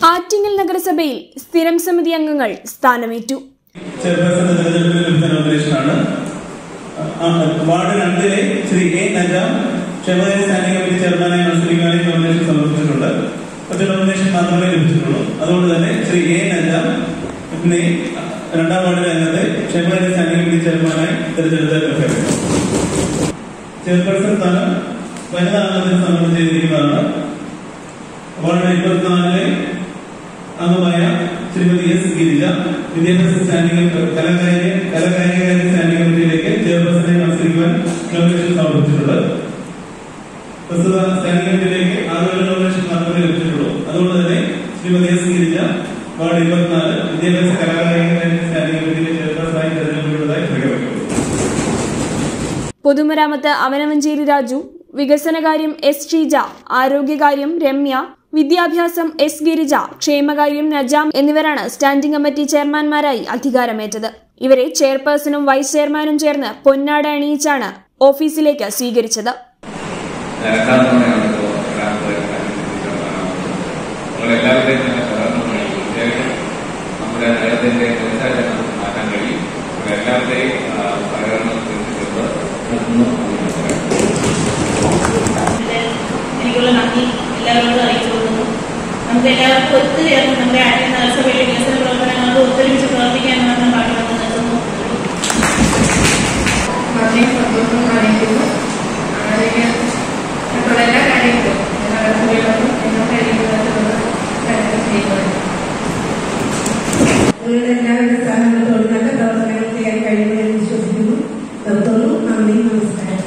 ആറ്റിങ്ങൽ നഗരസഭയിൽ സ്ഥിരം സമിതി അംഗങ്ങൾ സ്ഥാനമേറ്റു ചെയർപേഴ്സൺ തെരഞ്ഞെടുപ്പിൽ ലഭിച്ച നോമിനേഷനാണ് ആ, വാർഡ് രണ്ടിലെ ശ്രീ എ നജാം ക്ഷേമകാര്യ സ്റ്റാൻഡിംഗ് കമ്മിറ്റി ചെയർമാനായി മത്സരിക്കാനായി നോമിനേഷൻ സമർപ്പിച്ചിട്ടുണ്ട് ഒറ്റ നോമിനേഷൻ മാത്രമേ ലഭിച്ചിട്ടുള്ളൂ അതുകൊണ്ട് തന്നെ ശ്രീ എ നജാം പിന്നെ രണ്ടാം വാർഡിലെ അംഗത്തെ ക്ഷേമകാര്യ സ്റ്റാൻഡിംഗ് കമ്മിറ്റി ചെയർമാനായി തെരഞ്ഞെടുത്ത് പ്രഖ്യാപിക്കും ചെയർപേഴ്സൺ സ്ഥാനം വനിതാ അംഗത്തിന് സമർപ്പണം ചെയ്തിരിക്കുന്നതാണ് വാർഡ് ഇരുപത്തിനാലിലെ അംഗമായ ശ്രീമതി എസ് ഗിരിജ വിദ്യാഭ്യാസ സ്റ്റാൻഡിംഗ് കലാകാര്യ കലാകാരികാര്യ സ്റ്റാൻഡിംഗ് കമ്മിറ്റിയിലേക്ക് ചെയർപേഴ്സണായി മത്സരിക്കുവാൻ നോമിനേഷൻ സമർപ്പിച്ചിട്ടുണ്ട് പ്രസ്തുത സ്റ്റാൻഡിംഗ് കമ്മിറ്റിയിലേക്ക് ആറുപേരുടെ നോമിനേഷൻ മാത്രമേ ലഭിച്ചിട്ടുള്ളൂ അതുകൊണ്ട് തന്നെ ശ്രീമതി എസ് ഗിരിജ വാർഡ് ഇരുപത്തിനാല് വിദ്യാഭ്യാസ കലാകാരികാര്യ സ്റ്റാൻഡിംഗ് കമ്മിറ്റിയിലെ ചെയർപേഴ്സണായി തെരഞ്ഞെടുക്കപ്പെട്ടതായി പ്രഖ്യാപിക്കുന്നു പൊതുമരാമത്ത് അവനവഞ്ചേരി രാജു വികസനകാര്യം എസ് ഷീജ ആരോഗ്യകാര്യം രമ്യ വിദ്യാഭ്യാസം എസ് ഗിരിജ ക്ഷേമകാര്യം നജാം എന്നിവരാണ് സ്റ്റാൻഡിംഗ് കമ്മിറ്റി ചെയർമാൻമാരായി അധികാരമേറ്റത് ഇവരെ ചെയർപേഴ്സണും വൈസ് ചെയർമാനും ചേർന്ന് പൊന്നാട അണിയിച്ചാണ് ഓഫീസിലേക്ക് സ്വീകരിച്ചത് രണ്ടാം തവണയാണ് ഇപ്പോൾ രണ്ടാമത്തെ നിങ്ങൾ എല്ലാവരുടെയും തന്നെ സഹകരണം വഴി തീർച്ചയായിട്ടും നമ്മുടെ നഗരത്തിന്റെ തീർച്ചയായിട്ടും നമുക്ക് മാറ്റാൻ കഴിയും നിങ്ങൾ എല്ലാവരുടെയും ആ, സഹകരണം തീർച്ചയായിട്ടും നിർത്തുന്നു എന്ന് പറയാം ഇതില് എനിക്കുള്ള നന്ദി എല്ലാവരോടും അറിയിച്ചു കൊടുക്കുന്നു നമുക്ക് എല്ലാവർക്കും ഒത്തുചേർന്ന് നമ്മുടെ ആദ്യ നഗരസഭയിലെ വികസന പ്രവർത്തനങ്ങൾക്ക് ഒത്തൊരുമിച്ച് പ്രവർത്തിക്കാൻ മാത്രം പാടുപെട്ട് നിൽക്കുന്നു വളരെ സന്തോഷം കാണിക്കുന്നു അങ്ങനെ മറ്റുള്ള എല്ലാ കാര്യങ്ങളും നഗരസഭയിലും എല്ലാ കാര്യങ്ങളിലും കാര്യങ്ങൾ ചെയ്യുന്നത് നിങ്ങളുടെ എല്ലാവരുടെ സഹകരണത്തോടെ നല്ല പ്രവർത്തനങ്ങൾ ചെയ്യാൻ കഴിയുമെന്ന് വിശ്വസിക്കുന്നു നിർത്തുന്നു നന്ദി നമസ്കാരം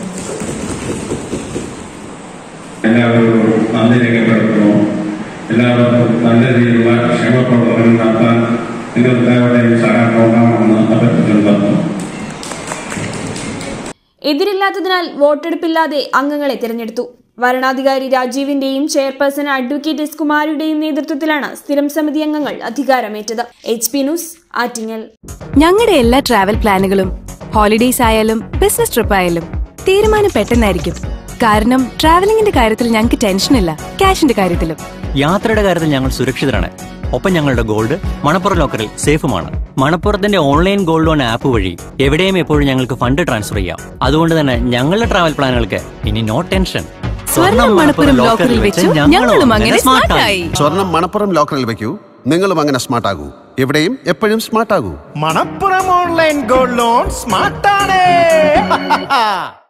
എല്ലാവരോടും നന്ദി രേഖപ്പെടുത്തുന്നു എല്ലാവർക്കും നല്ല രീതിയിലുള്ള ക്ഷേമ പ്രവർത്തനം നടത്താൻ നിങ്ങൾക്ക് എല്ലാവരുടെയും സഹകരണം ഉണ്ടാവണമെന്ന് അഭ്യർത്ഥിച്ചു നിർത്തുന്നു എതിരില്ലാത്തതിനാൽ വോട്ടെടുപ്പില്ലാതെ അംഗങ്ങളെ തിരഞ്ഞെടുത്തു വരണാധികാരി രാജീവിന്റെയും ചെയർപേഴ്സൺ അഡ്വക്കേറ്റ് എസ് കുമാരിയുടെയും നേതൃത്വത്തിലാണ് സ്ഥിരം സമിതി അംഗങ്ങൾ അധികാരമേറ്റത് എച്ച് പി ന്യൂസ് ആറ്റിങ്ങൽ ഞങ്ങളുടെ എല്ലാ ട്രാവൽ പ്ലാനുകളും ഹോളിഡേയ്സ് ആയാലും ബിസിനസ് ട്രിപ്പ് ആയാലും തീരുമാനം പെട്ടെന്നായിരിക്കും കാരണം ട്രാവലിംഗിന്റെ കാര്യത്തിൽ ഞങ്ങൾക്ക് ടെൻഷനില്ല ക്യാഷിന്റെ കാര്യത്തിലും യാത്രയുടെ കാര്യത്തിൽ ഞങ്ങൾ സുരക്ഷിതരാണ് ഒപ്പം ഞങ്ങളുടെ ഗോൾഡ് മണപ്പുറം ലോക്കറിൽ സേഫുമാണ് മണപ്പുറത്തിന്റെ ഓൺലൈൻ ഗോൾഡ് ലോൺ ആപ്പ് വഴി എവിടെയും എപ്പോഴും ഞങ്ങൾക്ക് ഫണ്ട് ട്രാൻസ്ഫർ ചെയ്യാം അതുകൊണ്ട് തന്നെ ഞങ്ങളുടെ ട്രാവൽ പ്ലാനുകൾക്ക് ഇനി നോ ടെൻഷൻ സ്വർണം മണപ്പുറം ലോക്കറിൽ വെച്ചു ഞങ്ങളും അങ്ങനെ സ്മാർട്ടായി സ്വർണം മണപ്പുറം ലോക്കറിൽ വെക്കൂ നിങ്ങളും അങ്ങനെ സ്മാർട്ട് ആകൂ എവിടെയും എപ്പോഴും സ്മാർട്ട് ആകൂ മണപ്പുറം ഓൺലൈൻ ഗോൾഡ് ലോൺ സ്മാർട്ടാണ്